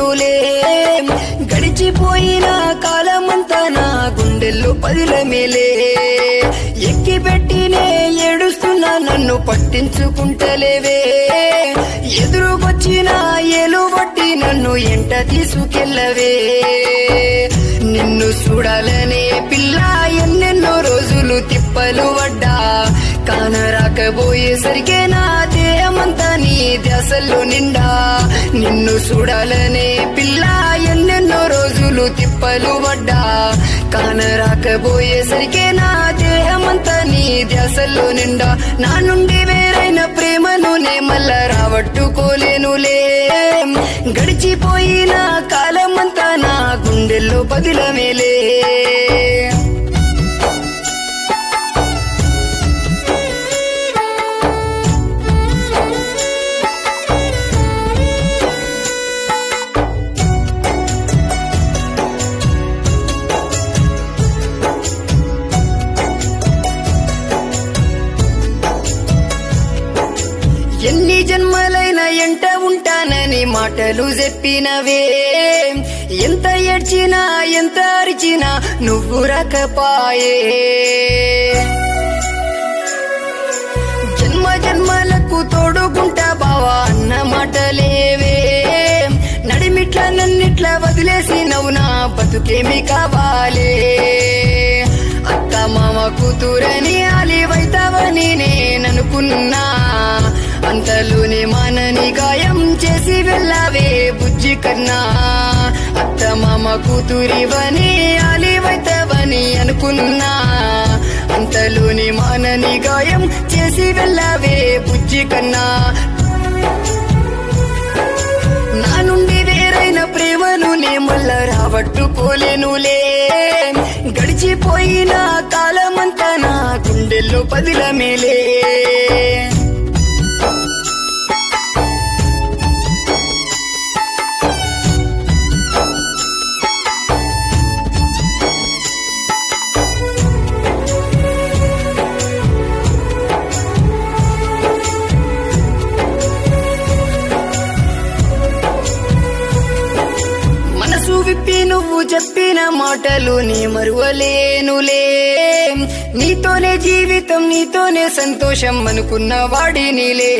పోలేనులే గడిచిపోయిన కాలమంతా నా గుండెల్లో పదిల మేలే ఎక్కి పెట్టినే ఏడుస్తున్నా నన్ను పట్టించుకుంటలేవే ఎదురుకొచ్చిన ఏలు బట్టి నన్ను ఎంట తీసుకెళ్ళవే నిన్ను చూడాలనే పిల్ల ఎన్నెన్నో రోజులు తిప్పలు పడ్డా కానరాకపోయేసరికే నా దేహమంతా నీ దశల్లో నిండా నిన్ను చూడాలనే పిల్ల ఎన్నెన్నో రోజులు తిప్పలు పడ్డా కానరాకపోయేసరికే నా దేహమంతా నీ దశల్లో నిండా నా నుండి వేరైన ప్రేమను నే మళ్ళా రావట్టుకోలేనులే గడిచిపోయిన కాలమంతా నా గుండెల్లో పదిల మేలే ఎన్ని జన్మలైన ఎంట ఉంటానని మాటలు చెప్పినవే ఎంత ఏడ్చినా ఎంత అరిచినా నువ్వు రకపాయే జన్మ జన్మలకు తోడుకుంటా బావా అన్న మాటలేవే నడిమిట్ల నన్నిట్లా వదిలేసి నవ్వు నా బతుకేమి కావాలే అత్త మామ కూతురని ఆలివైతావని నేననుకున్నా అంతలోనే మనని గాయం చేసి వెళ్ళావే బుజ్జి కన్నా అత్త మామ కూతురివని ఆలివైతావని అనుకున్నా అంతలోని మానని గాయం చేసి వెళ్ళావే బుజ్జి కన్నా నా నుండి వేరైన ప్రేమను నే మళ్ళా రాబట్టుకోలేనులే గడిచిపోయిన కాలమంతా నా గుండెల్లో పదిల మేలే మనసు విప్పి నువ్వు చెప్పిన మాటలు నీ మరువలేనులే నీతోనే జీవితం నీతోనే సంతోషం అనుకున్న వాడినిలే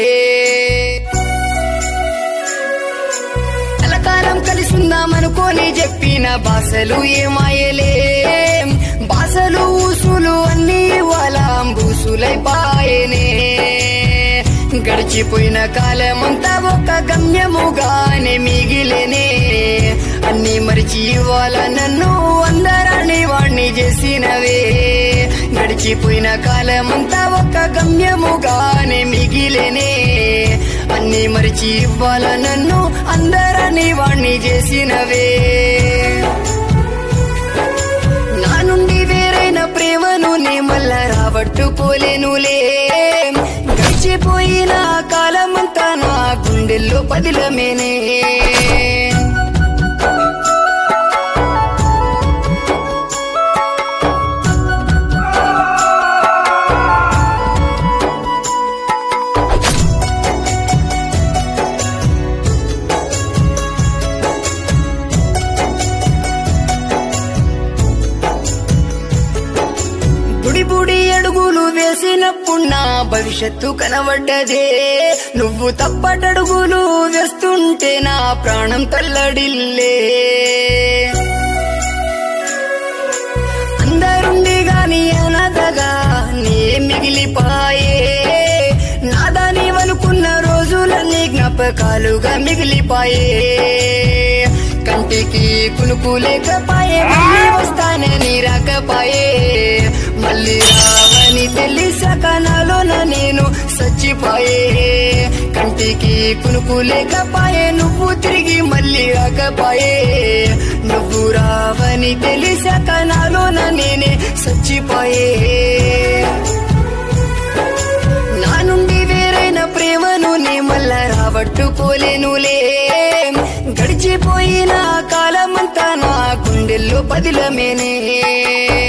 కలకాలం కలిసుందామనుకోని చెప్పిన బాసలు ఏమాయలే బాసలు ఊసులు అన్ని వాళ్ళ బూసులై పాయనే గడిచిపోయిన కాలమంతా ఒక గమ్యముగానే మిగిలేనే అన్ని మరిచి ఇవాళ నన్ను అందరాని వాణ్ణి చేసినవే గడిచిపోయిన కాలమంతా ఒక గమ్యముగానే మిగిలేనే అన్ని మరిచి ఇవ్వాల నన్ను అందరాని వాణ్ణి చేసినవే నా నుండి వేరైన ప్రేమను నే మళ్ళా రాబట్టుకోలేనులే గడిచిపోయిన కాలమంతా నా గుండెల్లో పదిలమేనే బుడి బుడి అడుగులు వేసినప్పుడు నా భవిష్యత్తు కనబడ్డదే నువ్వు తప్పటడుగులు వేస్తుంటే నా ప్రాణం తల్లడిల్లే అందరుండి గాని అనాథగా నే మిగిలిపాయే నాదాని వనుకున్న రోజులన్నీ జ్ఞాపకాలుగా మిగిలిపాయే కంటికి కునుకు లేకపాయే మళ్ళీ వస్తానని రాకపాయే మళ్ళీ రావని తెలిసాక నాలోన నేను సచ్చిపోయే కంటికి కునుకు లేకపాయే నువ్వు తిరిగి మళ్ళీ రాకపాయే నువ్వు రావని తెలిసాక నాలోన నేనే సచ్చిపోయే నా నుండి వేరైన ప్రేమను నే మళ్ళా రాబట్టుకోలేనులే గడిచిపోయిన కాలమంతా నా గుండెల్లో పదిలమేనే